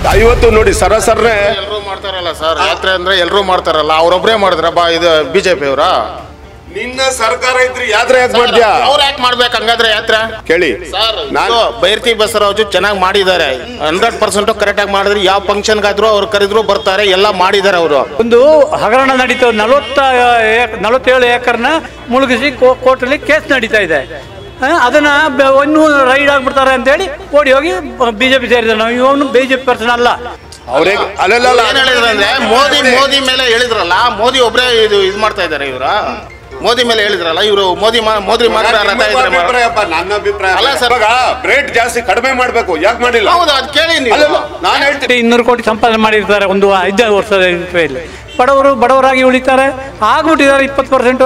ಐವತ್ತು ನೋಡಿ ಸರಾಸರನೇ ಎಲ್ಲರೂ ಮಾಡ್ತಾರಲ್ಲ ಸರ್ ಯಾತ್ರೆ ಅಂದ್ರೆ ಎಲ್ಲರೂ ಮಾಡ್ತಾರಲ್ಲ ಅವ್ರೊಬ್ರೇ ಮಾಡಿದ್ರ ಬಾ ಇದು ಬಿಜೆಪಿ ಅವರ ನಿನ್ನ ಸರ್ಕಾರ ಇದ್ರಿ ಯಾತ್ರೆ ಯಾಕೆ ಮಾಡ್ದ್ಯಾ ಅವ್ರು ಯಾಕೆ ಮಾಡ್ಬೇಕು ಹಂಗಾದ್ರೆ ಯಾತ್ರೆ ಕೇಳಿ ಸರ್ ನಾನು ಬೈರ್ತಿ ಬಸವರಾಜು ಚೆನ್ನಾಗಿ ಮಾಡಿದ್ದಾರೆ ಹಂಡ್ರೆಡ್ ಪರ್ಸೆಂಟ್ ಕರೆಕ್ಟ್ ಆಗಿ ಮಾಡಿದ್ರೆ ಯಾವ ಫಂಕ್ಷನ್ಗಾದ್ರು ಅವ್ರು ಕರೆದ್ರು ಬರ್ತಾರೆ ಎಲ್ಲ ಮಾಡಿದ್ದಾರೆ ಅವರು ಒಂದು ಹಗರಣ ನಡೀತಾ ನಲವತ್ತ ನಲವತ್ತೇಳು ಏಕರ್ನ ಮುಳುಗಿಸಿ ಕೋ ಕೋರ್ಟಲ್ಲಿ ಕೇಸ್ ನಡೀತಾ ಇದೆ ಆ, ಅದನ್ನ ಬೆ- ಇನ್ನೂ ರೈಡ್ ಆಗ್ಬಿಡ್ತಾರೆ ಅಂತೇಳಿ ಓಡಿ ಹೋಗಿ ಬಿಜೆಪಿ ಸೇರಿದ ನಾವು ಇವನು ಬಿಜೆಪಿ ಪರ್ಸನ್ ಅಲ್ಲ ಅವ್ರೇ ಅಲ್ಲಲ್ಲ ಏನ್ ಹೇಳಿದ್ರು ಅಂದ್ರೆ ಮೋದಿ ಮೋದಿ ಮೇಲೆ ಹೇಳಿದ್ರಲ್ಲ ಮೋದಿ ಒಬ್ರೇ ಇದು ಇದು ಮಾಡ್ತಾ ಇದ್ದಾರೆ ಇವರ ಮೋದಿ ಮೇಲೆ ಹೇಳಿದ್ರಲ್ಲ ಇವರು ಮೋದಿ ಮಾ- ಮೋದಿ ಮಾತ್ರ ರಥ ಇದ್ರೆ ಮಾತ್ರ- ಅಭಿಪ್ರಾಯಪ್ಪ ನನ್ನ ಅಭಿಪ್ರಾಯ ಅಲ್ಲ ಸರ್. ಇವಾಗ ರೇಟ್ ಜಾಸ್ತಿ ಕಡಿಮೆ ಮಾಡ್ಬೇಕು ಯಾಕೆ ಮಾಡಿಲ್ಲ ಹೌದು ಅದು ಕೇಳಿ ನೀವು ಅಲ್ಲಲ್ಲ ನಾನು ಹೇಳ್ತೀನಿ ಇನ್ನೂರು ಕೋಟಿ ಸಂಪಾದನೆ ಮಾಡಿರ್ತಾರೆ ಒಂದು ಐದು ವರ್ಷದ ಇದರಲ್ಲಿ ಬಡವರು ಬಡವರಾಗಿ ಉಳಿತಾರೆ ಆಗ್ಬಿಟ್ಟಿದ್ದಾರೆ ಇಪ್ಪತ್ತು ಪರ್ಸೆಂಟು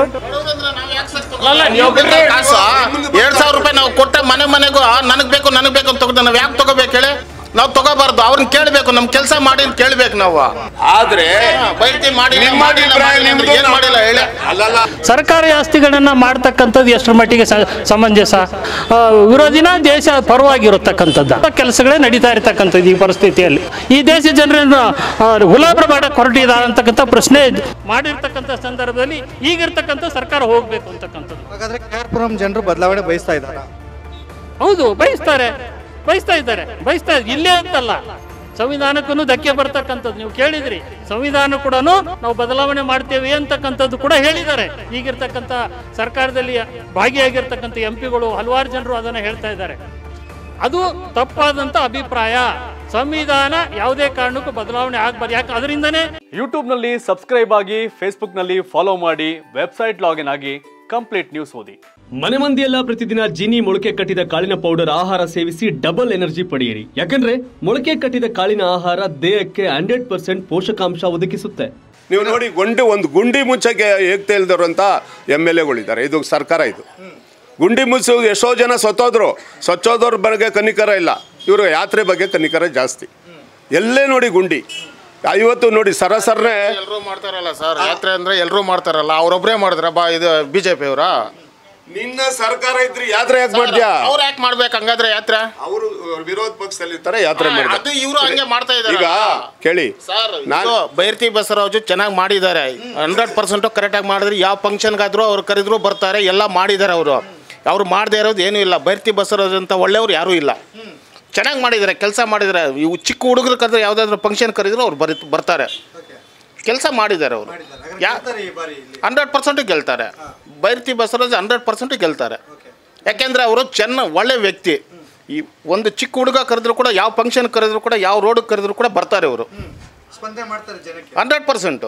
ಅಲ್ಲ ನೀವು ಬಿಟ್ರೆ ಕಾಸು ಎರಡ್ ಸಾವಿರ ರೂಪಾಯಿ ನಾವು ಕೊಟ್ಟ ಮನೆ ಮನೆಗೂ ಆ, ನನಗ್ ಬೇಕು ನನಗ್ ಬೇಕು ಅಂತ ತಗೊಂಡು ನಾವು ಯಾಕೆ ತಗೋಬೇಕು ಹೇಳಿ ನಾವು ತಗೋಬಾರ್ದು ಅವ್ರನ್ನ ಕೇಳಬೇಕು ನಮ್ ಕೆಲಸ ಮಾಡಿ ಅಂತ ಕೇಳ್ಬೇಕು ನಾವು ಆದ್ರೆ ಬೈತಿ ಮಾಡಿ ನಿಮ್ಮ ಮಾಡಿಲ್ಲ ಅಭಿಪ್ರಾಯ ಮಾಡಿಲ್ಲ ಅಂದ್ರೆ ನಿಮ್ದು ಏನ್ ಮಾಡಿಲ್ಲ ಹೇಳಿ ಅಲ್ಲಲ್ಲ ಸರ್ಕಾರಿ ಆಸ್ತಿಗಳನ್ನ ಮಾಡ್ತಕ್ಕಂಥದ್ದು ಎಷ್ಟರ ಮಟ್ಟಿಗೆ ಸ- ಸಮಂಜಸ ಆ, ವಿರೋಧಿನ ದೇಶ ಪರವಾಗಿರತಕ್ಕಂಥದ್ದು ಕೆಲಸಗಳೇ ನಡೀತಾ ಇರತಕ್ಕಂಥದ್ದು ಈ ಪರಿಸ್ಥಿತಿಯಲ್ಲಿ ಈ ದೇಶ ಜನರನ್ನು ಆ, ಗುಲಾಬರ ಮಾಡಕ್ಕೆ ಹೊರಟಿದ್ದಾರೆ ಅಂತಕ್ಕಂಥ ಪ್ರಶ್ನೆ ಮಾಡಿರ್ತಕ್ಕಂಥ ಸಂದರ್ಭದಲ್ಲಿ ಈಗಿರ್ತಕ್ಕಂಥ ಸರ್ಕಾರ ಹೋಗ್ಬೇಕು ಅಂತಕ್ಕಂಥದ್ದು ಹಾಗಾದ್ರೆ ಕೆ ಆರ್ ಪುರಂ ಜನರು ಬದಲಾವಣೆ ಬಯಸ್ತಾ ಇದ್ದಾರೆ ಹೌದು ಬಯಸ್ತಾರೆ ಬಯಸ್ತಾ ಇದ್ದಾರೆ ಬಯಸ್ತಾ ಇಲ್ಲೇ ಅಂತಲ್ಲ ಸಂವಿಧಾನಕ್ಕೂ ಧಕ್ಕೆ ಬರ್ತಕ್ಕಂಥದ್ದು ನೀವು ಕೇಳಿದ್ರಿ ಸಂವಿಧಾನ ಕೂಡ ನಾವು ಬದಲಾವಣೆ ಮಾಡ್ತೇವೆ ಅಂತಕ್ಕಂಥದ್ದು ಕೂಡ ಹೇಳಿದ್ದಾರೆ ಈಗಿರ್ತಕ್ಕಂಥ ಸರ್ಕಾರದಲ್ಲಿ ಭಾಗಿಯಾಗಿರ್ತಕ್ಕಂಥ ಎಂ ಪಿಗಳು ಹಲವಾರು ಜನರು ಅದನ್ನು ಹೇಳ್ತಾ ಇದ್ದಾರೆ ಅದು ತಪ್ಪಾದಂಥ ಅಭಿಪ್ರಾಯ ಸಂವಿಧಾನ ಯಾವುದೇ ಕಾರಣಕ್ಕೂ ಬದಲಾವಣೆ ಆಗಬಾರ್ದು ಯಾಕೆ ಅದರಿಂದನೇ ಯೂಟ್ಯೂಬ್ನಲ್ಲಿ ಸಬ್ಸ್ಕ್ರೈಬ್ ಆಗಿ ಫೇಸ್ಬುಕ್ನಲ್ಲಿ ಫಾಲೋ ಮಾಡಿ ವೆಬ್ಸೈಟ್ ಲಾಗಿನ್ ಆಗಿ ಕಂಪ್ಲೀಟ್ ನ್ಯೂಸ್ ಓದಿ ಮನೆ ಮಂದಿಯೆಲ್ಲ ಪ್ರತಿದಿನ ಜೀನಿ ಮೊಳಕೆ ಕಟ್ಟಿದ ಕಾಳಿನ ಪೌಡರ್ ಆಹಾರ ಸೇವಿಸಿ ಡಬಲ್ ಎನರ್ಜಿ ಪಡೆಯಿರಿ ಯಾಕಂದ್ರೆ ಮೊಳಕೆ ಕಟ್ಟಿದ ಕಾಳಿನ ಆಹಾರ ದೇಹಕ್ಕೆ ಹಂಡ್ರೆಡ್ ಪರ್ಸೆಂಟ್ ಪೋಷಕಾಂಶ ಒದಗಿಸುತ್ತೆ ನೀವು ನೋಡಿ ಗುಂಡಿ ಒಂದು ಗುಂಡಿ ಮುಚ್ಚಕ್ಕೆ ಏಕ್ತಾ ಇಲ್ದರು ಅಂತ ಎಮ್ ಎಲ್ ಎಗಳಿದ್ದಾರೆ ಇದು ಸರ್ಕಾರ ಇದು ಗುಂಡಿ ಮುಚ್ಚು ಎಷ್ಟೋ ಜನ ಸತ್ತೋದ್ರು ಸಚ್ಚೋದವ್ರ ಬಗ್ಗೆ ಕನಿಕರ ಇಲ್ಲ ಇವರು ಯಾತ್ರೆ ಬಗ್ಗೆ ಕನಿಕರ ಜಾಸ್ತಿ ಎಲ್ಲೇ ನೋಡಿ ಗುಂಡಿ ಐವತ್ತು ನೋಡಿ ಸರಾಸರನೇ ಎಲ್ಲರೂ ಮಾಡ್ತಾರಲ್ಲ ಸರ್ ಯಾತ್ರೆ ಅಂದ್ರೆ ಎಲ್ಲರೂ ಮಾಡ್ತಾರಲ್ಲ ಅವ್ರೊಬ್ರೇ ಮಾಡಿದ್ರ ಬಾ ಇದು ಬಿಜೆಪಿ ಅವರ ನಿನ್ನ ಸರ್ಕಾರ ಇದ್ರಿ ಯಾತ್ರೆ ಯಾಕೆ ಮಾಡ್ದ್ಯಾ ಅವ್ರು ಯಾಕೆ ಮಾಡ್ಬೇಕು ಹಂಗಾದ್ರೆ ಯಾತ್ರೆ ಅವರು ವಿರೋಧ ಪಕ್ಷದಲ್ಲಿ ಇರ್ತಾರೆ ಯಾತ್ರೆ ಅದು ಮಾಡ್ತಾರೆ ಇವರು ಹಂಗೆ ಮಾಡ್ತಾ ಇದ್ದಾರೆ ಈಗ ಕೇಳಿ ಸರ್ ನಾನು ಇದು ಬೈರ್ತಿ ಬಸವರಾಜು ಚೆನ್ನಾಗಿ ಮಾಡಿದ್ದಾರೆ ಹಂಡ್ರೆಡ್ ಪರ್ಸೆಂಟ್ ಕರೆಕ್ಟಾಗಿ ಮಾಡಿದ್ರೆ ಯಾವ ಫಂಕ್ಷನ್ಗಾದ್ರು ಅವ್ರು ಕರೆದ್ರು ಬರ್ತಾರೆ ಎಲ್ಲ ಮಾಡಿದ್ದಾರೆ ಅವರು ಅವ್ರು ಮಾಡದೇ ಇರೋದು ಏನೂ ಇಲ್ಲ ಬೈರ್ತಿ ಬಸವರಾಜು ಅಂತ ಒಳ್ಳೆಯವ್ರು ಯಾರೂ ಇಲ್ಲ ಚೆನ್ನಾಗಿ ಮಾಡಿದ್ದಾರೆ ಕೆಲಸ ಮಾಡಿದ್ದಾರೆ ಇವು ಚಿಕ್ಕ ಹುಡುಗರು ಕರೆದ್ರೆ ಯಾವುದಾದ್ರೂ ಫಂಕ್ಷನ್ ಕರೆದ್ರು ಅವ್ರು ಬರಿ ಬರ್ತಾರೆ ಕೆಲಸ ಮಾಡಿದ್ದಾರೆ ಅವರು ಯಾ ಹಂಡ್ರೆಡ್ ಪರ್ಸೆಂಟ್ ಗೆಲ್ತಾರೆ ಬೈರ್ತಿ ಬಸವರಾಜ್ ಹಂಡ್ರೆಡ್ ಪರ್ಸೆಂಟ್ ಗೆಲ್ತಾರೆ ಯಾಕೆಂದರೆ ಅವರು ಚೆನ್ನ ಒಳ್ಳೆ ವ್ಯಕ್ತಿ ಈ ಒಂದು ಚಿಕ್ಕ ಹುಡುಗ ಕರೆದ್ರು ಕೂಡ ಯಾವ ಫಂಕ್ಷನ್ ಕರೆದ್ರು ಕೂಡ ಯಾವ ರೋಡಿಗೆ ಕರೆದ್ರು ಕೂಡ ಬರ್ತಾರೆ ಅವರು ಸ್ಪಂದನೆ ಮಾಡ್ತಾರೆ ಜನಕ್ಕೆ ಹಂಡ್ರೆಡ್ ಪರ್ಸೆಂಟು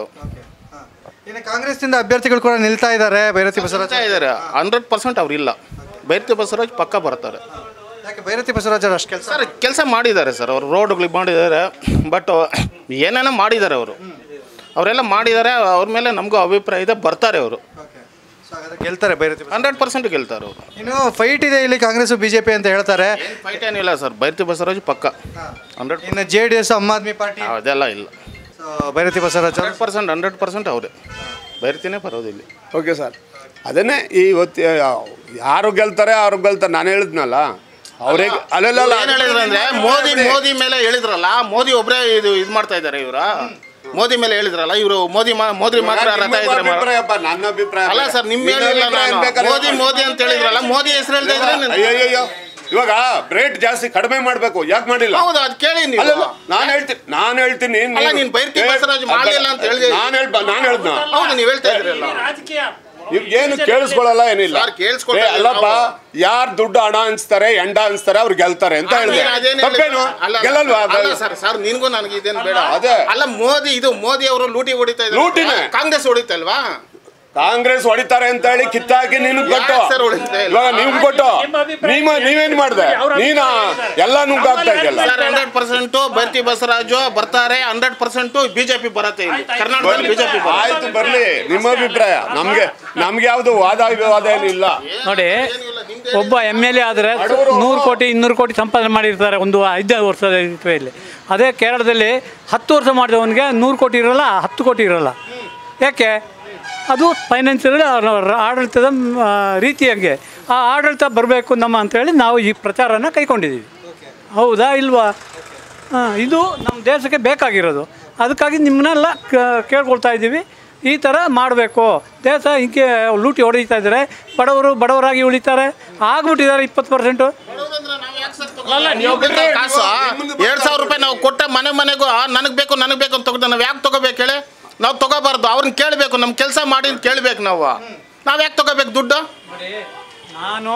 ಇನ್ನು ಕಾಂಗ್ರೆಸ್ನಿಂದ ಅಭ್ಯರ್ಥಿಗಳು ಕೂಡ ನಿಲ್ತಾ ಇದ್ದಾರೆ ಭೈರತಿ ಬಸವರಾಜ್ ಇದ್ದಾರೆ ಹಂಡ್ರೆಡ್ ಪರ್ಸೆಂಟ್ ಅವ್ರು ಇಲ್ಲ ಬೈರ್ತಿ ಬಸವರಾಜ್ ಪಕ್ಕ ಬರ್ತಾರೆ ಯಾಕೆ ಭೈರತಿ ಬಸವರಾಜ್ ಅವ್ರು ಅಷ್ಟು ಕೆಲಸ ಸರ್ ಕೆಲಸ ಮಾಡಿದ್ದಾರೆ ಸರ್ ಅವರು ರೋಡ್ಗಳಿಗೆ ಮಾಡಿದ್ದಾರೆ ಬಟ್ ಏನೇನೋ ಮಾಡಿದ್ದಾರೆ ಅವರು ಅವರೆಲ್ಲ ಮಾಡಿದ್ದಾರೆ ಅವ್ರ ಮೇಲೆ ನಮಗೂ ಅಭಿಪ್ರಾಯ ಇದೆ ಬರ್ತಾರೆ ಅವರು ಗೆಲ್ತಾರೆ ಭೈರತಿ ಬಸವರಾಜ್. ಹಂಡ್ರೆಡ್ ಪರ್ಸೆಂಟ್ ಗೆಲ್ತಾರೆ ಅವರು ಇನ್ನು ಫೈಟ್ ಇದೆ ಇಲ್ಲಿ ಕಾಂಗ್ರೆಸ್ ಬಿಜೆಪಿ ಅಂತ ಹೇಳ್ತಾರೆ ಏನು ಫೈಟ್ ಏನಿಲ್ಲ ಸರ್ ಬೈರ್ತಿ ಬಸವರಾಜ್ ಪಕ್ಕ ಹಂಡ್ರೆಡ್ ಇನ್ನು J D S Aam Aadmi party ಅದೆಲ್ಲ ಇಲ್ಲ ಸೊ, ಭೈರತಿ ಬಸವರಾಜ್ ಅವರು ಹಂಡ್ರೆಡ್ ಪರ್ಸೆಂಟ್ ಹಂಡ್ರೆಡ್ ಪರ್ಸೆಂಟ್ ಅವರೇ ಬೈರ್ತಿನೇ ಬರೋದು ಇಲ್ಲಿ ಓಕೆ ಸರ್ ಅದನ್ನೇ ಇವತ್ತು ಯಾರು ಗೆಲ್ತಾರೆ ಅವ್ರು ಗೆಲ್ತಾರೆ ನಾನು ಹೇಳಿದ್ನಲ್ಲ ಅವರೇ ಅಲ್ಲಲ್ಲ ಏನ್ ಹೇಳಿದ್ರು ಅಂದ್ರೆ ಮೋದಿ ಮೋದಿ ಮೇಲೆ ಹೇಳಿದ್ರಲ್ಲ ಮೋದಿ ಒಬ್ರೇ ಇದು ಇದು ಮಾಡ್ತಾ ಇದ್ದಾರೆ ಇವರ ಮೋದಿ ಮೇಲೆ ಹೇಳಿದ್ರಲ್ಲ ಇವರು ಮೋದಿ ಮಾ- ಮೋದಿ ಮಾತ್ರ ರಥ ಇದ್ರೆ ಮಾತ್ರ- ಅಭಿಪ್ರಾಯಪ್ಪ ನನ್ನ ಅಭಿಪ್ರಾಯ ಅಲ್ಲ ಸರ್ ನಿಮ್ ಹೇಳಿಲ್ಲ ನಾನು ಮೋದಿ ಮೋದಿ ಅಂತ ಹೇಳಿದ್ರಲ್ಲ ಮೋದಿ ಹೆಸರು ಹೇಳ್ತಾ ಇದ್ರೆ ನಾನು- ಅಯ್ಯಯ್ಯೋ ಇವಾಗ ರೇಟ್ ಜಾಸ್ತಿ ಕಡಿಮೆ ಮಾಡ್ಬೇಕು ಯಾಕೆ ಮಾಡಿಲ್ಲ ಹೌದು ಅದು ಕೇಳಿ ನೀವು ಅಲ್ಲ ನಾನು ಹೇಳ್ತೀನಿ ನಾನು ಹೇಳ್ತೀನಿ ಅಲ್ಲ, ನೀನ್ ಬೈರ್ತಿ ಬಸವರಾಜ್ ಮಾಡ್ಲಿಲ್ಲ ಅಂತ ಹೇಳ್ದೆ. ನಾನು ಹೇಳ್ ನಾನು ಹೇಳ್ದ ಹೌದು ನೀವು ಹೇಳ್ತಾ ಇದ್ರಲ್ಲ ರಾಜಕೀಯ ಏನು ಕೇಳಿಸ್ಕೊಳ್ಳಲ್ಲ ಏನಿಲ್ಲ ಸರ್, ಕೇಳಿಸ್ಕೊಳ್ತಾ ಏ, ಅಲ್ಲಪ್ಪ ನಾವು- ಯಾರು ದುಡ್ಡು ಹಣ ಅನ್ಸ್ತಾರೆ ಎಂಡ ಅನ್ಸ್ತಾರೆ ಅವ್ರು ಗೆಲ್ತಾರೆ ಅಂತ ಹೇಳಿದೆ ನೀನು ಅದೇನ್ ಹೇಳಿಲ್ಲ. ತಪ್ಪೇನು ಅಲ್ಲ, ಗೆಲ್ಲಲ್ವಾ ಅದು? ಅಲ್ಲ ಸರ್ ಸರ್ ನಿನ್ಗೂ ನನಗೆ ಇದೇನು ಬೇಡ ಅದೇ. ಅಲ್ಲ ಮೋದಿ ಇದು ಮೋದಿ ಅವರು ಲೂಟಿ ಹೊಡಿತಾ ಇದ್ದಾರೆ ಲೂಟಿನೇ? ಕಾಂಗ್ರೆಸ್ ಹೊಡಿತಾ ಇಲ್ವಾ ಕಾಂಗ್ರೆಸ್ ಹೊಡಿತಾರೆ ಅಂತ ಹೇಳಿ ಕಿತ್ತಾಕಿ ನೀನು ಕೊಟ್ಟು ಯಾಕ್ ಸರ್ ಹೊಡಿತಾ ಇಲ್ಲ? ಇವಾಗ ನೀವು ಕೊಟ್ಟು ನಿಮ್ಮ ಅಭಿಪ್ರಾಯ ನೀವ ನೀವೇನ್ ಮಾಡ್ದೆ ಅವ್ರ ನೀನ ಅಭಿಪ್ರಾಯ ಎಲ್ಲ ನುಗ್ಗಾಕ್ತಾ ಇದೆಯಲ್ಲ sir hundred percent Byrathi Basavaraju ಬರ್ತಾರೆ ಹಂಡ್ರೆಡ್ ಪರ್ಸೆಂಟ್ ಬಿಜೆಪಿ ಬರುತ್ತೆ ಇಲ್ಲಿ ಕರ್ನಾಟಕದಲ್ಲಿ ಬಿಜೆಪಿ ಬರುತ್ತೆ ಆಯ್ತು ಬರ್ಲಿ ನಿಮ್ಮ ಅಭಿಪ್ರಾಯ ನಮ್ಗೆ ನಮ್ಗೆ ಯಾವ್ದು ವಾದ ವಿವಾದ ಏನಿಲ್ಲ ನೋಡಿ ಒಬ್ಬ ಎಮ್ ಎಲ್ ಎ ಆದರೆ ನೂರು ಕೋಟಿ ಇನ್ನೂರು ಕೋಟಿ ಸಂಪಾದನೆ ಮಾಡಿರ್ತಾರೆ ಒಂದು ಐದು ವರ್ಷದ ಇದರಲ್ಲಿ ಅದೇ ಕೇರಳದಲ್ಲಿ ಹತ್ತು ವರ್ಷ ಮಾಡಿದವನಿಗೆ ನೂರು ಕೋಟಿ ಇರಲ್ಲ ಹತ್ತು ಕೋಟಿ ಇರಲ್ಲ ಯಾಕೆ ಅದು ಫೈನಾನ್ಸಿಯಲ್ ಆಡಳಿತದ ಮ್, ಆ, ರೀತಿ ಹಂಗೆ ಆ ಆಡಳಿತ ಬರಬೇಕು ನಮ್ಮ ಅಂತೇಳಿ ನಾವು ಈ ಪ್ರಚಾರನ ಕೈಕೊಂಡಿದ್ದೀವಿ ಹೌದಾ ಇಲ್ವಾ ಆ, ಇದು ನಮ್ಮ ದೇಶಕ್ಕೆ ಬೇಕಾಗಿರೋದು ಅದಕ್ಕಾಗಿ ನಿಮ್ಮನ್ನೆಲ್ಲ ಕ- ಕೇಳ್ಕೊಳ್ತಾ ಇದ್ದೀವಿ ಈ ಥರ ಮಾಡಬೇಕು ದೇಶ ಹಿಂಗೆ ಲೂಟಿ ಹೊಡಿತಾ ಇದ್ದಾರೆ ಬಡವರು ಬಡವರಾಗಿ ಉಳಿತಾರೆ ಆಗ್ಬಿಟ್ಟಿದ್ದಾರೆ ಇಪ್ಪತ್ತು ಪರ್ಸೆಂಟು ಅಲ್ಲ ನೀವು ಬಿಟ್ರೆ ಕಾಸು ಎರಡ್ ಸಾವಿರ ರೂಪಾಯಿ ನಾವು ಕೊಟ್ಟ ಮನೆ ಮನೆಗೂ ನನಗೆ ಬೇಕು ನನಗೆ ಬೇಕು ಅಂತ ತಗೊಂಡು ನಾವು ಯಾಕೆ ತಗೋಬೇಕು ಹೇಳಿ ನಾವು ತಗೋಬಾರ್ದು ಅವ್ರನ್ನ ಕೇಳಬೇಕು ನಮ್ಮ ಕೆಲಸ ಮಾಡಿ ಕೇಳಬೇಕು ನಾವು ನಾವು ಯಾಕೆ ತಗೋಬೇಕು ದುಡ್ಡು ನಾನು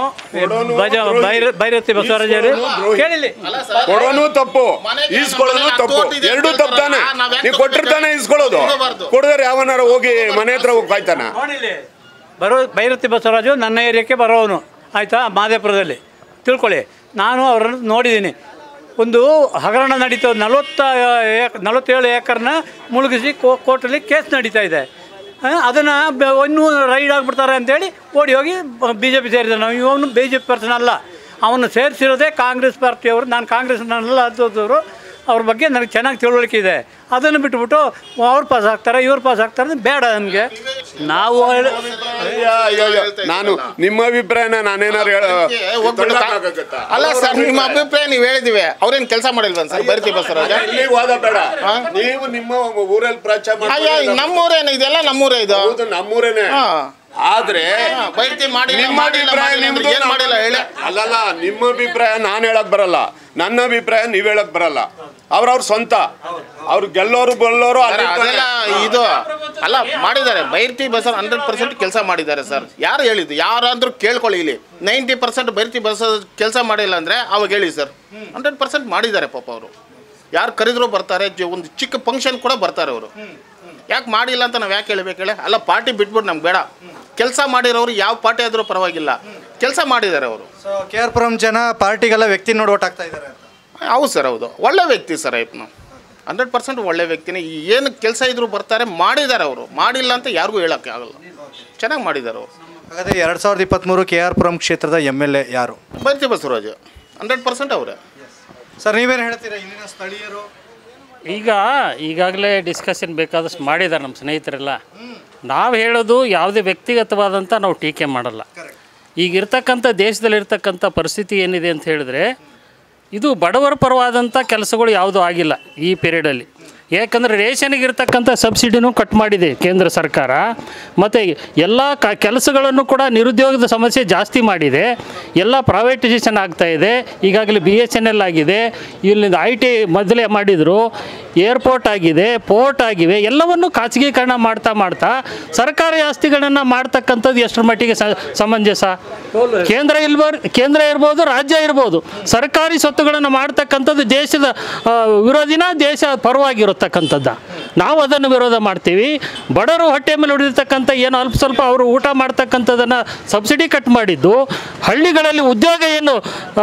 ಬಜ ಬೈರ- ಬೈರತಿ ಬಸವರಾಜ ಹೇಳಿ ಕೇಳಿಲಿ ಕೊಡೋನು ತಪ್ಪು ಈಸ್ಕೊಳ್ಳೋನು ತಪ್ಪು ಎರಡೂ ತಪ್ಪು ತಾನೆ ನೀವು ಕೊಟ್ಟಿರ್ತಾನೆ ಈಸ್ಕೊಳ್ಳೋದು ಕೊಡದ್ರೆ ಯಾವನಾರ ಹೋಗಿ ಮನೆ ಹತ್ರ ಹೋಗಿ ಕಾಯ್ತಾನ ನೋಡಿಲಿ ಬರೋ ಭೈರತಿ ಬಸವರಾಜು ನನ್ನ ಏರಿಯಾಕ್ಕೆ ಬರೋವನು ಆಯಿತಾ ಮಾದೇಪುರದಲ್ಲಿ ತಿಳ್ಕೊಳ್ಳಿ ನಾನು ಅವರನ್ನು ನೋಡಿದ್ದೀನಿ ಒಂದು ಹಗರಣ ನಡೀತಾ ನಲವತ್ತ ಏಕ್ ನಲವತ್ತೇಳು ಏಕರ್ನ ಮುಳುಗಿಸಿ ಕೋ ಕೋರ್ಟಲ್ಲಿ ಕೇಸ್ ನಡೀತಾ ಇದೆ ಅದನ್ನು ಇನ್ನೂ ರೈಡ್ ಆಗಿಬಿಡ್ತಾರೆ ಅಂತೇಳಿ ಓಡಿ ಹೋಗಿ ಬಿ ಜೆ ಪಿ ಸೇರಿದ ನಾವು ಇವನು ಬಿ ಜೆ ಪಿ ಪರ್ಸನ್ ಅಲ್ಲ ಅವನು ಸೇರಿಸಿರೋದೇ ಕಾಂಗ್ರೆಸ್ ಪಾರ್ಟಿಯವರು ನಾನು ಕಾಂಗ್ರೆಸ್ನಲ್ಲ ಅದ್ದವರು ಅವ್ರ ಬಗ್ಗೆ ನನಗೆ ಚೆನ್ನಾಗಿ ತಿಳುವಳಿಕೆ ಇದೆ ಅದನ್ನು ಬಿಟ್ಬಿಟ್ಟು ಅವ್ರು ಪಾಸ್ ಆಗ್ತಾರೆ ಇವ್ರು ಪಾಸ್ ಆಗ್ತಾರೆ ಅಂದ್ರೆ ಬೇಡ ನಮಗೆ ನಾವು ಹೇಳ- ಅಯ್ಯ, ಅಯ್ಯೋ, ಅಯ್ಯೋ. ನಾನು ನಿಮ್ಮ ಅಭಿಪ್ರಾಯನ ನಾನೇನಾರು ಹೇಳ ಹೋಗ್ಬಿಡು. ತಳ್ಳಕ್ಕಾಗತ್ತಾ? ಅಲ್ಲ ಸರ್ ನಿಮ್ಮ ಅಭಿಪ್ರಾಯ ನೀವು ಹೇಳಿದಿವಿ ಅವ್ರೇನು ಕೆಲಸ ಮಾಡಿಲ್ವ ಸರ್ ಬೈರತಿ ಬಸವರಾಜ ಇಲ್ಲಿ ವಾದ ಬೇಡ ನೀವು ನಿಮ್ಮ ಊರಲ್ಲಿ ಪ್ರಚಾರ ಅಯ್ಯ ಮಾಡ್ಕೊಂಡು ನಮ್ಮೂರೇನು ಇದೆಲ್ಲ ನಮ್ಮೂರೇ ಇದು ಹೌದು ನಮ್ಮೂರೇನೆ ಹಾ. ಆದ್ರೆ ಹಾ, ಬೈರತಿ ಮಾಡಿಲ್ಲ ನಿಮ್ಮ ಮಾಡಿಲ್ಲ ಅಭಿಪ್ರಾಯ ಮಾಡಿಲ್ಲ ಅಂದ್ರೆ ನಿಮ್ದು ಏನ್ ಮಾಡಿಲ್ಲ ಹೇಳಿ ಅಲ್ಲಲ್ಲ ನಿಮ್ಮ ಅಭಿಪ್ರಾಯ ನಾನು ಹೇಳಕ್ ಬರಲ್ಲ ನನ್ನ ಅಭಿಪ್ರಾಯ ನೀವ್ ಹೇಳಕ್ ಬರಲ್ಲ ಅವ್ರವ್ರ ಸ್ವಂತ ಅವ್ರು ಗೆಲ್ಲೋರು ಬಲ್ಲೋರು ಸರ್, ಅದೆಲ್ಲ ಇದು ಅಲ್ಲ ಮಾಡಿದ್ದಾರೆ ಬೈರತಿ ಬಸ್ ಹಂಡ್ರೆಡ್ ಪರ್ಸೆಂಟ್ ಕೆಲಸ ಮಾಡಿದ್ದಾರೆ ಸರ್ ಯಾರು ಹೇಳಿದ್ದು ಯಾರಾದ್ರೂ ಕೇಳ್ಕೊಳ್ಳಿ ಇಲ್ಲಿ ನೈಂಟಿ ಪರ್ಸೆಂಟ್ ಬೈರತಿ ಬಸ್ ಕೆಲಸ ಮಾಡಿಲ್ಲ ಅಂದ್ರೆ ಅವಾಗ ಹೇಳಿ ಸರ್ ಹಂಡ್ರೆಡ್ ಪರ್ಸೆಂಟ್ ಮಾಡಿದ್ದಾರೆ ಪಾಪ ಅವರು ಯಾರು ಕರೆದ್ರು ಬರ್ತಾರೆ ಜ- ಒಂದು ಚಿಕ್ಕ ಫಂಕ್ಷನ್ ಕೂಡ ಬರ್ತಾರೆ ಅವರು ಯಾಕೆ ಮಾಡಿಲ್ಲ ಅಂತ ನಾವು ಯಾಕೆ ಹೇಳ್ಬೇಕು ಹೇಳಿ ಅಲ್ಲ ಪಾರ್ಟಿ ಬಿಟ್ಬಿಟ್ಟು ನಮ್ಗೆ ಬೇಡ ಕೆಲಸ ಮಾಡಿರೋರು ಯಾವ ಪಾರ್ಟಿ ಆದರೂ ಪರವಾಗಿಲ್ಲ ಕೆಲಸ ಮಾಡಿದ್ದಾರೆ ಅವರು ಸೊ ಕೆ ಆರ್ ಪುರಂ ಜನ ಪಾರ್ಟಿಗೆಲ್ಲ ವ್ಯಕ್ತಿ ನೋಡಿ ಓಟ್ ಆಗ್ತಾ ಇದ್ದಾರೆ ಅಂತ ಹೌದು ಸರ್ ಹೌದು ಒಳ್ಳೆ ವ್ಯಕ್ತಿ ಸರ್ ಆಯ್ತು ಹಂಡ್ರೆಡ್ ಪರ್ಸೆಂಟ್ ಒಳ್ಳೆ ವ್ಯಕ್ತಿನೇ ಈ ಏನು ಕೆಲಸ ಇದ್ರು ಬರ್ತಾರೆ ಮಾಡಿದ್ದಾರೆ ಅವರು ಮಾಡಿಲ್ಲ ಅಂತ ಯಾರಿಗೂ ಹೇಳೋಕ್ಕೆ ಆಗಲ್ಲ ಚೆನ್ನಾಗಿ ಮಾಡಿದ್ದಾರೆ ಅವರು ಹಾಗಾದ್ರೆ ಎರಡು ಸಾವಿರದ ಇಪ್ಪತ್ತ್ಮೂರು ಕೆ ಆರ್ ಪುರಂ ಕ್ಷೇತ್ರದ ಎಮ್ ಎಲ್ ಎ ಯಾರು ಬೈರತಿ ಬಸವರಾಜ್ ಹಂಡ್ರೆಡ್ ಪರ್ಸೆಂಟ್ ಅವರೇ ಸರ್ ನೀವೇನು ಹೇಳ್ತೀರಾ ಇಲ್ಲಿನ ಸ್ಥಳೀಯರು ಈಗ ಈಗಾಗಲೇ ಡಿಸ್ಕಷನ್ ಬೇಕಾದಷ್ಟು ಮಾಡಿದ್ದಾರೆ ನಮ್ಮ ಸ್ನೇಹಿತರೆಲ್ಲ ನಾವು ಹೇಳೋದು ಯಾವುದೇ ವ್ಯಕ್ತಿಗತವಾದಂಥ ನಾವು ಟೀಕೆ ಮಾಡಲ್ಲ ಈಗಿರ್ತಕ್ಕಂಥ ದೇಶದಲ್ಲಿರ್ತಕ್ಕಂಥ ಪರಿಸ್ಥಿತಿ ಏನಿದೆ ಅಂತ ಹೇಳಿದ್ರೆ ಇದು ಬಡವರ ಪರವಾದಂಥ ಕೆಲಸಗಳು ಯಾವುದೂ ಆಗಿಲ್ಲ ಈ ಪೀರಿಯಡಲ್ಲಿ ಯಾಕಂದರೆ ರೇಷನ್ಗೆ ಇರ್ತಕ್ಕಂಥ ಸಬ್ಸಿಡಿನೂ ಕಟ್ ಮಾಡಿದೆ ಕೇಂದ್ರ ಸರ್ಕಾರ ಮತ್ತು ಎಲ್ಲ ಕ ಕೆಲಸಗಳನ್ನು ಕೂಡ ನಿರುದ್ಯೋಗದ ಸಮಸ್ಯೆ ಜಾಸ್ತಿ ಮಾಡಿದೆ ಎಲ್ಲ ಪ್ರೈವೇಟೈಸೇಷನ್ ಆಗ್ತಾ ಇದೆ ಈಗಾಗಲೇ ಬಿ ಎಸ್ ಎನ್ ಎಲ್ ಆಗಿದೆ ಇಲ್ಲಿಂದ ಐ ಟಿ ಮೊದಲೇ ಮಾಡಿದರು ಏರ್ಪೋರ್ಟ್ ಆಗಿದೆ ಪೋರ್ಟ್ ಆಗಿವೆ ಎಲ್ಲವನ್ನು ಖಾಸಗೀಕರಣ ಮಾಡ್ತಾ ಮಾಡ್ತಾ ಸರ್ಕಾರಿ ಆಸ್ತಿಗಳನ್ನು ಮಾಡ್ತಕ್ಕಂಥದ್ದು ಎಷ್ಟರ ಮಟ್ಟಿಗೆ ಸ- ಸಮಂಜಸ ಕೇಂದ್ರ ಇಲ್ಬರ್ ಕೇಂದ್ರ ಇರ್ಬೋದು ರಾಜ್ಯ ಇರ್ಬೋದು ಸರ್ಕಾರಿ ಸ್ವತ್ತುಗಳನ್ನು ಮಾಡ್ತಕ್ಕಂಥದ್ದು ದೇಶದ ಆ, ವಿರೋಧಿನ ದೇಶ ಪರವಾಗಿರತಕ್ಕಂಥದ್ದ ನಾವು ಅದನ್ನು ವಿರೋಧ ಮಾಡ್ತೀವಿ ಬಡವರು ಹೊಟ್ಟೆ ಮೇಲೆ ಹೊಡಿರ್ತಕ್ಕಂಥ ಏನು ಅಲ್ಪ ಸ್ವಲ್ಪ ಅವರು ಊಟ ಮಾಡ್ತಕ್ಕಂಥದ್ದನ್ನು ಸಬ್ಸಿಡಿ ಕಟ್ ಮಾಡಿದ್ದು ಹಳ್ಳಿಗಳಲ್ಲಿ ಉದ್ಯೋಗ ಏನು ಆ,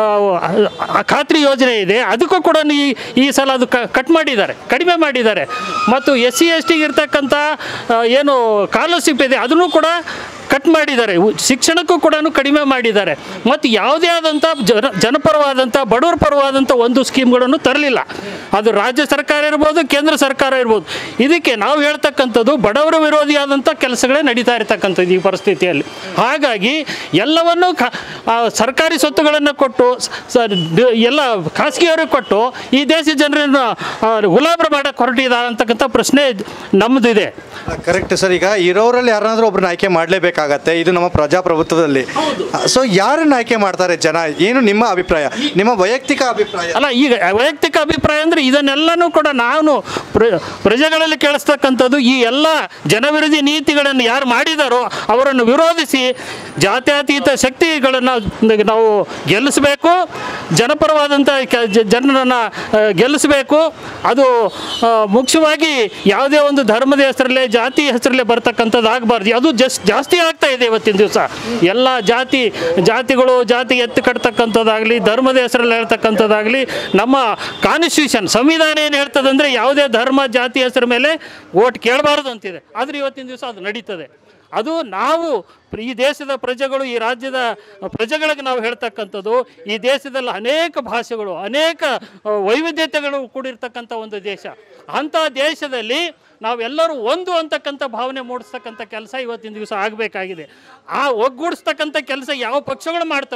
ಆ ಖಾತ್ರಿ ಯೋಜನೆ ಇದೆ ಅದಕ್ಕೂ ಕೂಡ ಈ ಈ ಸಲ ಅದು ಕ- ಕಟ್ ಮಾಡಿದ್ದಾರೆ ಕಡಿಮೆ ಮಾಡಿದ್ದಾರೆ ಮತ್ತು ಎಸ್ ಸಿ ಎಸ್ ಟಿಗೆ ಇರ್ತಕ್ಕಂಥ ಆ, ಏನು ಸ್ಕಾಲರ್ಶಿಪ್ ಇದೆ ಅದನ್ನು ಕೂಡ ಕಟ್ ಮಾಡಿದ್ದಾರೆ ಉ- ಶಿಕ್ಷಣಕ್ಕೂ ಕೂಡ ಕಡಿಮೆ ಮಾಡಿದ್ದಾರೆ ಮತ್ತು ಯಾವುದೇ ಆದಂಥ ಜನ ಜನಪರವಾದಂಥ ಬಡವರ ಪರವಾದಂಥ ಒಂದು ಸ್ಕೀಮ್ಗಳನ್ನು ತರಲಿಲ್ಲ ಅದು ರಾಜ್ಯ ಸರ್ಕಾರ ಇರ್ಬೋದು ಕೇಂದ್ರ ಸರ್ಕಾರ ಇರ್ಬೋದು ಇದಕ್ಕೆ ನಾವು ಹೇಳ್ತಕ್ಕಂಥದ್ದು ಬಡವರ ವಿರೋಧಿಯಾದಂಥ ಕೆಲಸಗಳೇ ನಡೀತಾ ಇರ್ತಕ್ಕಂಥದ್ದು ಈ ಪರಿಸ್ಥಿತಿಯಲ್ಲಿ ಹಾಗಾಗಿ ಎಲ್ಲವನ್ನೂ ಖ ಆ, ಸರ್ಕಾರಿ ಸ್ವತ್ತುಗಳನ್ನು ಕೊಟ್ಟು ಸ- ಸ- ಡ- ಎಲ್ಲ ಖಾಸಗಿಯವರಿಗೆ ಕೊಟ್ಟು ಈ ದೇಶ ಜನರನ್ನು ಆ, ಗುಲಾಬರ ಮಾಡಕ್ಕೆ ಹೊರಟಿದ್ದಾರೆ ಅಂತಕ್ಕಂಥ ಪ್ರಶ್ನೆ ನಮ್ಮದಿದೆ ಕರೆಕ್ಟ್ ಸರ್ ಈಗ ಇರೋರಲ್ಲಿ ಯಾರನ್ನಾದ್ರೂ ಒಬ್ರನ್ನ ಆಯ್ಕೆ ಮಾಡಲೇಬೇಕಾಗತ್ತೆ ಇದು ನಮ್ಮ ಪ್ರಜಾಪ್ರಭುತ್ವದಲ್ಲಿ ಸೊ ಯಾರನ್ನ ಆಯ್ಕೆ ಮಾಡ್ತಾರೆ ಜನ ಏನು ನಿಮ್ಮ ಅಭಿಪ್ರಾಯ ನಿಮ್ಮ ವೈಯಕ್ತಿಕ ಅಭಿಪ್ರಾಯ ಅಲ್ಲ ಈಗ ವೈಯಕ್ತಿಕ ಅಭಿಪ್ರಾಯ ಅಂದರೆ ಇದನ್ನೆಲ್ಲನೂ ಕೂಡ ನಾನು ಪ್ರ ಪ್ರಜೆಗಳಲ್ಲಿ ಕೇಳಿಸ್ತಕ್ಕಂಥದ್ದು ಈ ಎಲ್ಲ ಜನವಿರೋಧಿ ನೀತಿಗಳನ್ನು ಯಾರು ಮಾಡಿದಾರೋ ಅವರನ್ನು ವಿರೋಧಿಸಿ ಜಾತ್ಯತೀತ ಶಕ್ತಿಗಳನ್ನು ನಾವು ಗೆಲ್ಲಿಸಬೇಕು ಜನಪರವಾದಂಥ ಕೆ- ಜ- ಜನರನ್ನು ಆ, ಗೆಲ್ಲಿಸಬೇಕು ಅದು ಆ, ಮುಖ್ಯವಾಗಿ ಯಾವುದೇ ಒಂದು ಧರ್ಮದ ಹೆಸರಲ್ಲೇ ಜಾತಿ ಹೆಸರಲ್ಲೇ ಬರ್ತಕ್ಕಂಥದ್ದು ಆಗಬಾರ್ದು ಅದು ಜಸ್ಟ್ ಜಾಸ್ತಿ ಆಗ್ತಾ ಇದೆ ಇವತ್ತಿನ ದಿವಸ ಎಲ್ಲ ಜಾತಿ ಜಾತಿಗಳು ಜಾತಿ ಎತ್ತು ಕಟ್ತಕ್ಕಂಥದ್ದಾಗಲಿ ಧರ್ಮದ ಹೆಸರಲ್ಲಿ ಹೇಳ್ತಕ್ಕಂಥದ್ದಾಗಲಿ ನಮ್ಮ ಕಾನ್ಸ್ಟಿಟ್ಯೂಷನ್ ಸಂವಿಧಾನ ಏನು ಹೇಳ್ತದೆ ಅಂದರೆ ಯಾವುದೇ ಧರ್ಮ ಜಾತಿ ಹೆಸರ ಮೇಲೆ ಓಟ್ ಕೇಳಬಾರ್ದು ಅಂತಿದೆ ಆದರೆ ಇವತ್ತಿನ ದಿವಸ ಅದು ನಡೀತದೆ ಅದು ನಾವು ಪ್ರ- ಈ ದೇಶದ ಪ್ರಜೆಗಳು ಈ ರಾಜ್ಯದ ಪ್ರಜೆಗಳಿಗೆ ನಾವು ಹೇಳ್ತಕ್ಕಂಥದ್ದು ಈ ದೇಶದಲ್ಲಿ ಅನೇಕ ಭಾಷೆಗಳು ಅನೇಕ ಆ, ವೈವಿಧ್ಯತೆಗಳು ಕೂಡಿರ್ತಕ್ಕಂಥ ಒಂದು ದೇಶ ಅಂಥ ದೇಶದಲ್ಲಿ ನಾವೆಲ್ಲರೂ ಒಂದು ಅಂತಕ್ಕಂಥ ಭಾವನೆ ಮೂಡಿಸ್ತಕ್ಕಂಥ ಕೆಲಸ ಇವತ್ತಿನ ದಿವಸ ಆಗಬೇಕಾಗಿದೆ ಆ ಒಗ್ಗೂಡಿಸ್ತಕ್ಕಂಥ ಕೆಲಸ ಯಾವ ಪಕ್ಷಗಳು ಮಾಡ್ತಾವೋ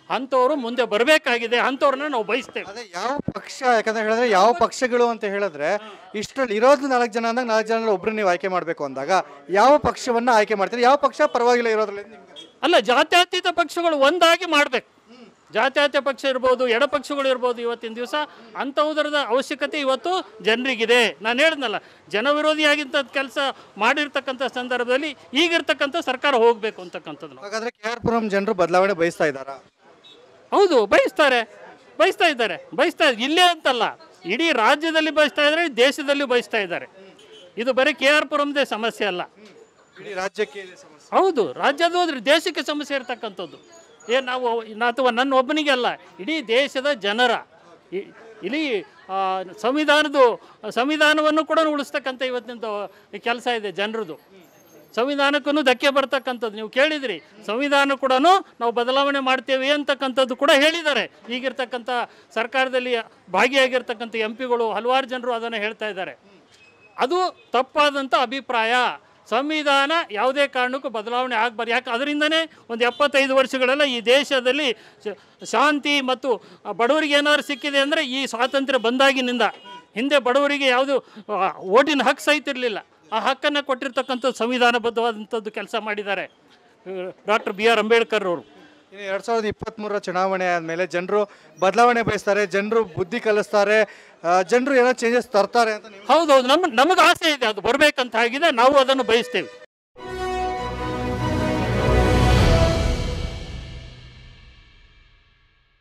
ಅಂಥವರು ಮುಂದೆ ಬರಬೇಕಾಗಿದೆ ಅಂಥವ್ರನ್ನ ನಾವು ಬಯಸ್ತೇವೆ ಅದೇ ಯಾವ ಪಕ್ಷ ಯಾಕಂದ್ರೆ ಹೇಳಿದ್ರೆ ಯಾವ ಪಕ್ಷಗಳು ಅಂತ ಹೇಳಿದ್ರೆ ಇಷ್ಟರಲ್ಲಿ ಇರೋದು ನಾಲ್ಕು ಜನ ಅಂದಾಗ ನಾಲ್ಕು ಜನ ಒಬ್ರು ನೀವು ಆಯ್ಕೆ ಮಾಡಬೇಕು ಅಂದಾಗ ಯಾವ ಪಕ್ಷವನ್ನ ಆಯ್ಕೆ ಮಾಡ್ತೀರಿ ಯಾವ ಪಕ್ಷ ಪರವಾಗಿಲ್ಲ ಇರೋದ್ರಲ್ಲಿ ನಿಮ್ಗೆ ಅಲ್ಲ ಜಾತ್ಯತೀತ ಪಕ್ಷಗಳು ಒಂದಾಗಿ ಮಾಡಬೇಕು ಜಾತ್ಯತೀತ ಪಕ್ಷ ಇರ್ಬೋದು ಎಡಪಕ್ಷಗಳು ಇರ್ಬೋದು ಇವತ್ತಿನ ದಿವಸ ಅಂಥವುದರದ ಅವಶ್ಯಕತೆ ಇವತ್ತು ಜನರಿಗಿದೆ ನಾನು ಹೇಳಿದ್ನಲ್ಲ ಜನವಿರೋಧಿಯಾಗಿಂಥ ಕೆಲಸ ಮಾಡಿರ್ತಕ್ಕಂಥ ಸಂದರ್ಭದಲ್ಲಿ ಈಗಿರ್ತಕ್ಕಂಥ ಸರ್ಕಾರ ಹೋಗಬೇಕು ಅಂತಕ್ಕಂಥದ್ದು ನಾವು. ಹಾಗಾದ್ರೆ ಕೆ ಆರ್ ಪುರಂ ಜನರು ಬದಲಾವಣೆ ಬಯಸ್ತಾ ಇದ್ದಾರಾ ಹೌದು ಬಯಸ್ತಾರೆ ಬಯಸ್ತಾ ಇದ್ದಾರೆ ಬಯಸ್ತಾ ಇಲ್ಲೇ ಅಂತಲ್ಲ ಇಡೀ ರಾಜ್ಯದಲ್ಲಿ ಬಯಸ್ತಾ ಇದ್ದಾರೆ ದೇಶದಲ್ಲಿ ಬಯಸ್ತಾ ಇದ್ದಾರೆ ಇದು ಬರೀ ಕೆ ಆರ್ ಪುರಂದೇ ಸಮಸ್ಯೆ ಅಲ್ಲ ಇಡೀ ರಾಜ್ಯಕ್ಕೆ ಇದೆ ಸಮಸ್ಯೆ ಹೌದು ರಾಜ್ಯದ ಹೋದ್ರೆ ದೇಶಕ್ಕೆ ಸಮಸ್ಯೆ ಇರ್ತಕ್ಕಂಥದ್ದು ಏನು ನಾವು ನಾ- ಅಥವಾ ನನ್ನ ಒಬ್ಬನಿಗೆ ಅಲ್ಲ ಇಡೀ ದೇಶದ ಜನರ ಇ- ಇಲ್ಲಿ ಆ, ಸಂವಿಧಾನದ ಸಂವಿಧಾನವನ್ನು ಕೂಡ ಉಳಿಸ್ತಕ್ಕಂಥ ಇವತ್ತಿನ ಕೆಲಸ ಇದೆ ಜನರದು ಸಂವಿಧಾನಕ್ಕೂ ಧಕ್ಕೆ ಬರ್ತಕ್ಕಂಥದ್ದು ನೀವು ಕೇಳಿದ್ರಿ ಸಂವಿಧಾನ ಕೂಡ ನಾವು ಬದಲಾವಣೆ ಮಾಡ್ತೇವೆ ಅಂತಕ್ಕಂಥದ್ದು ಕೂಡ ಹೇಳಿದ್ದಾರೆ ಈಗಿರ್ತಕ್ಕಂಥ ಸರ್ಕಾರದಲ್ಲಿ ಭಾಗಿಯಾಗಿರ್ತಕ್ಕಂಥ ಎಂ ಪಿಗಳು ಹಲವಾರು ಜನರು ಅದನ್ನು ಹೇಳ್ತಾ ಇದ್ದಾರೆ ಅದು ತಪ್ಪಾದಂಥ ಅಭಿಪ್ರಾಯ ಸಂವಿಧಾನ ಯಾವುದೇ ಕಾರಣಕ್ಕೂ ಬದಲಾವಣೆ ಆಗಬಾರ್ದು ಯಾಕೆ ಅದರಿಂದನೇ ಒಂದು ಎಪ್ಪತ್ತೈದು ವರ್ಷಗಳೆಲ್ಲ ಈ ದೇಶದಲ್ಲಿ ಶ- ಶಾಂತಿ ಮತ್ತು ಬಡವರಿಗೆ ಏನಾದ್ರು ಸಿಕ್ಕಿದೆ ಅಂದರೆ ಈ ಸ್ವಾತಂತ್ರ್ಯ ಬಂದಾಗಿನಿಂದ ಹಿಂದೆ ಬಡವರಿಗೆ ಯಾವುದು ಆ, ಓಟಿನ ಹಕ್ಕು ಸಹಿತ ಇರಲಿಲ್ಲ ಆ ಹಕ್ಕನ್ನು ಕೊಟ್ಟಿರ್ತಕ್ಕಂಥ ಸಂವಿಧಾನಬದ್ಧವಾದಂಥದ್ದು ಕೆಲಸ ಮಾಡಿದ್ದಾರೆ ಡಾಕ್ಟರ್ ಬಿ ಆರ್ ಅಂಬೇಡ್ಕರ್ ಅವರು ಇನ್ನು ಎರಡ್ ಸಾವಿರದ ಇಪ್ಪತ್ತ್ಮೂರರ ಚುನಾವಣೆ ಆದಮೇಲೆ ಜನರು ಬದಲಾವಣೆ ಬಯಸ್ತಾರೆ ಜನರು ಬುದ್ಧಿ ಕಲಿಸ್ತಾರೆ ಜನರು ಏನೋ ಚೇಂಜಸ್ ತರ್ತಾರೆ ಅಂತ ನೀವು ಹೌದೌದು ನಮ್ಮ ನಮಗೆ ಆಸೆ ಇದೆ ಅದು ಬರಬೇಕಂತ ಆಗಿದೆ ನಾವು ಅದನ್ನು ಬಯಸ್ತೇವೆ